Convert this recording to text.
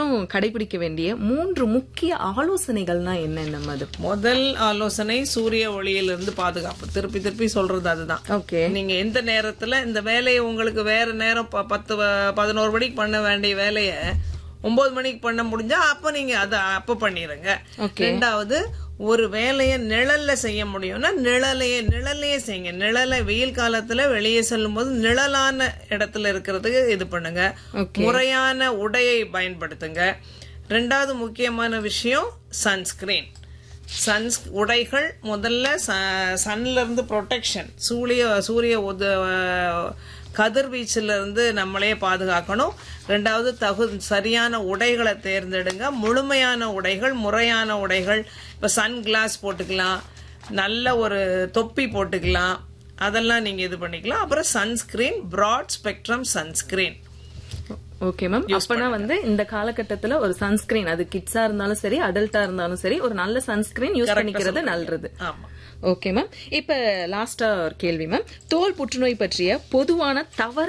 எல்லாரும் கடைபிடிக்க வேண்டிய மூன்று முக்கிய ஆலோசனைகள்னா என்னென்ன மது முதல் ஆலோசனை சூரிய ஒளியிலிருந்து பாதுகாப்பு திருப்பி திருப்பி சொல்றது அதுதான் ஓகே நீங்க எந்த நேரத்துல இந்த வேலையை உங்களுக்கு வேற நேரம் ப- பத்து வ- பதினோரு மணிக்கு பண்ண வேண்டிய வேலையை ஒன்பது மணிக்கு பண்ண முடிஞ்சா அப்ப நீங்க அதை அப்ப பண்ணிருங்க ரெண்டாவது ஒரு வேலையை நிழல்ல செய்ய முடியும்னா நிழலையே நிழலையே செய்யுங்க நிழலை வெயில் காலத்துல வெளியே செல்லும் போது நிழலான இடத்துல இருக்கிறதுக்கு இது பண்ணுங்க முறையான உடையை பயன்படுத்துங்க ரெண்டாவது முக்கியமான விஷயம் சன்ஸ்கிரீன் சன்ஸ் உடைகள் முதல்ல ச- சன்ல இருந்து ப்ரொடெக்ஷன் சூரிய சூரிய உத கதிர்வீச்சுல இருந்து நம்மளே பாதுகாக்கணும் ரெண்டாவது தகு சரியான உடைகளை தேர்ந்தெடுங்க முழுமையான உடைகள் முறையான உடைகள் இப்ப சன் கிளாஸ் போட்டுக்கலாம் நல்ல ஒரு தொப்பி போட்டுக்கலாம் அதெல்லாம் நீங்க இது பண்ணிக்கலாம் அப்புறம் sunscreen broad spectrum sunscreen okay ma'am அப்பனா வந்து இந்த காலகட்டத்துல ஒரு சன்ஸ்கிரீன் அது கிட்ஸா இருந்தாலும் சரி அடல்ட்டா இருந்தாலும் சரி ஒரு நல்ல சன்ஸ்கிரீன் யூஸ் பண்ணிக்கிறது நல்லது ஆமா ஓகே மேம் இப்ப லாஸ்டா ஒரு கேள்வி மேம் தோல் புற்றுநோய் பற்றிய பொதுவான தவறு